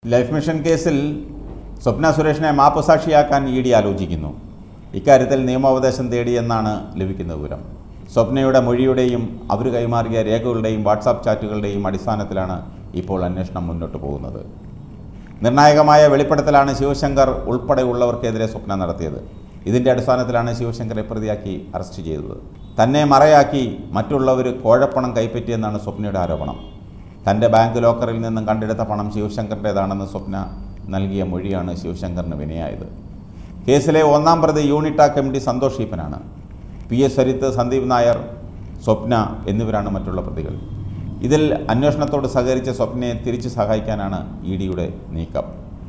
life mission കേസിൽ സ്വപ്ന സുരേഷിനെ മാപ്പുസാക്ഷിയാക്കാൻ E D ആലോചിക്കുന്നു ഇക്കാര്യത്തിൽ നിയമോപദേശം തേടിയെന്നാണ് ലഭിക്കുന്ന വിവരം സ്വപ്നയുടെ മൊഴിയുടെയും അവർ കൈമാറിയ രേഖകളുടെയും വാട്സാപ്പ് ചാറ്റുകളുടെയും അടിസ്ഥാനത്തിലാണ് ഇപ്പോൾ അന്വേഷണം മുന്നോട്ട് പോകുന്നത് നിർണായകമായ വെളിപ്പെടുത്തലാണ് ശിവശങ്കർ ഉൾപ്പെടെയുള്ളവർക്കെതിരെ സ്വപ്ന നടത്തിയത് ഇതിൻ്റെ അടിസ്ഥാനത്തിലാണ് ശിവശങ്കറെ പ്രതിയാക്കി അറസ്റ്റ് ചെയ്തത് തന്നെ മറയാക്കി മറ്റുള്ളവർ കോഴപ്പണം കൈപ്പറ്റിയെന്നാണ് സ്വപ്നയുടെ ആരോപണം തൻ്റെ ബാങ്ക് ലോക്കറിൽ നിന്നും കണ്ടെടുത്ത പണം ശിവശങ്കറിൻ്റേതാണെന്ന് സ്വപ്ന നൽകിയ മൊഴിയാണ് ശിവശങ്കറിന് വിനയായത് കേസിലെ ഒന്നാം പ്രതി യൂണിറ്റാക് എം ഡി സന്തോഷ് ഈപ്പനാണ് പി എസ് സരിത്ത് സന്ദീപ് നായർ സ്വപ്ന എന്നിവരാണ് മറ്റുള്ള പ്രതികൾ ഇതിൽ അന്വേഷണത്തോട് സഹകരിച്ച സ്വപ്നയെ തിരിച്ചു സഹായിക്കാനാണ് ഇ ഡിയുടെ നീക്കം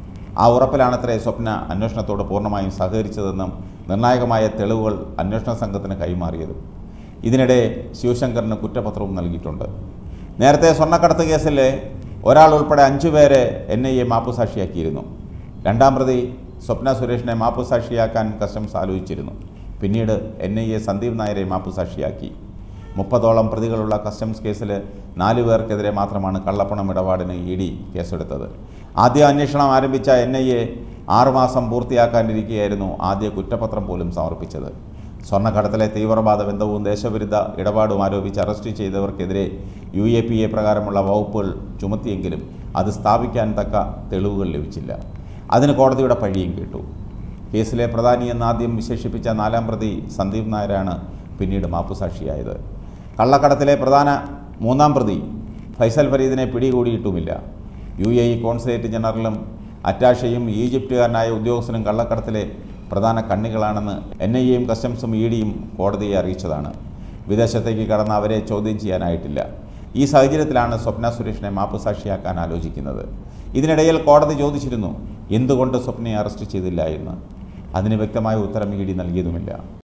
ആ ഉറപ്പിലാണത്രേ സ്വപ്ന അന്വേഷണത്തോട് പൂർണ്ണമായും സഹകരിച്ചതെന്നും നിർണായകമായ തെളിവുകൾ അന്വേഷണ സംഘത്തിന് കൈമാറിയതും ഇതിനിടെ ശിവശങ്കറിന് കുറ്റപത്രവും നൽകിയിട്ടുണ്ട് നേരത്തെ സ്വർണ്ണക്കടത്ത് കേസിലെ ഒരാൾ ഉൾപ്പെടെ അഞ്ചുപേരെ എൻ ഐ എ മാപ്പുസാക്ഷിയാക്കിയിരുന്നു രണ്ടാം പ്രതി സ്വപ്ന സുരേഷിനെ മാപ്പുസാക്ഷിയാക്കാൻ കസ്റ്റംസ് ആലോചിച്ചിരുന്നു പിന്നീട് എൻ ഐ എ സന്ദീപ് നായരെ മാപ്പുസാക്ഷിയാക്കി മുപ്പതോളം പ്രതികളുള്ള കസ്റ്റംസ് കേസിൽ നാലു പേർക്കെതിരെ മാത്രമാണ് കള്ളപ്പണം ഇടപാടിന് ഇ ഡി കേസെടുത്തത് ആദ്യ അന്വേഷണം ആരംഭിച്ച എൻ ഐ എ ആറുമാസം പൂർത്തിയാക്കാനിരിക്കെയായിരുന്നു ആദ്യ കുറ്റപത്രം പോലും സമർപ്പിച്ചത് സ്വർണ്ണക്കടത്തിലെ തീവ്രവാദ ബന്ധവും ദേശവിരുദ്ധ ഇടപാടും ആരോപിച്ച് അറസ്റ്റ് ചെയ്തവർക്കെതിരെ യു എ പി എ പ്രകാരമുള്ള വകുപ്പുകൾ ചുമത്തിയെങ്കിലും അത് സ്ഥാപിക്കാൻ തക്ക തെളിവുകൾ ലഭിച്ചില്ല അതിന് കോടതിയുടെ പഴിയും കേട്ടു കേസിലെ പ്രധാനിയെന്ന് ആദ്യം വിശേഷിപ്പിച്ച നാലാം പ്രതി സന്ദീപ് നായരാണ് പിന്നീട് മാപ്പുസാക്ഷിയായത് കള്ളക്കടത്തിലെ പ്രധാന മൂന്നാം പ്രതി ഫൈസൽ ഫരീദിനെ പിടികൂടിയിട്ടുമില്ല യു എ ഇ കോൺസുലേറ്റ് ജനറലും അറ്റാഷയും ഈജിപ്തുകാരനായ ഉദ്യോഗസ്ഥനും കള്ളക്കടത്തിലെ പ്രധാന കണ്ണികളാണെന്ന് എൻ ഐ എയും കസ്റ്റംസും ഇ ഡിയും കോടതിയെ അറിയിച്ചതാണ് വിദേശത്തേക്ക് കടന്ന് അവരെ ചോദ്യം ചെയ്യാനായിട്ടില്ല ഈ സാഹചര്യത്തിലാണ് സ്വപ്ന സുരേഷിനെ മാപ്പുസാക്ഷിയാക്കാൻ ആലോചിക്കുന്നത് ഇതിനിടയിൽ കോടതി ചോദിച്ചിരുന്നു എന്തുകൊണ്ട് സ്വപ്നയെ അറസ്റ്റ് ചെയ്തില്ല എന്ന് അതിന് വ്യക്തമായ ഉത്തരം ഇ ഡി നൽകിയതുമില്ല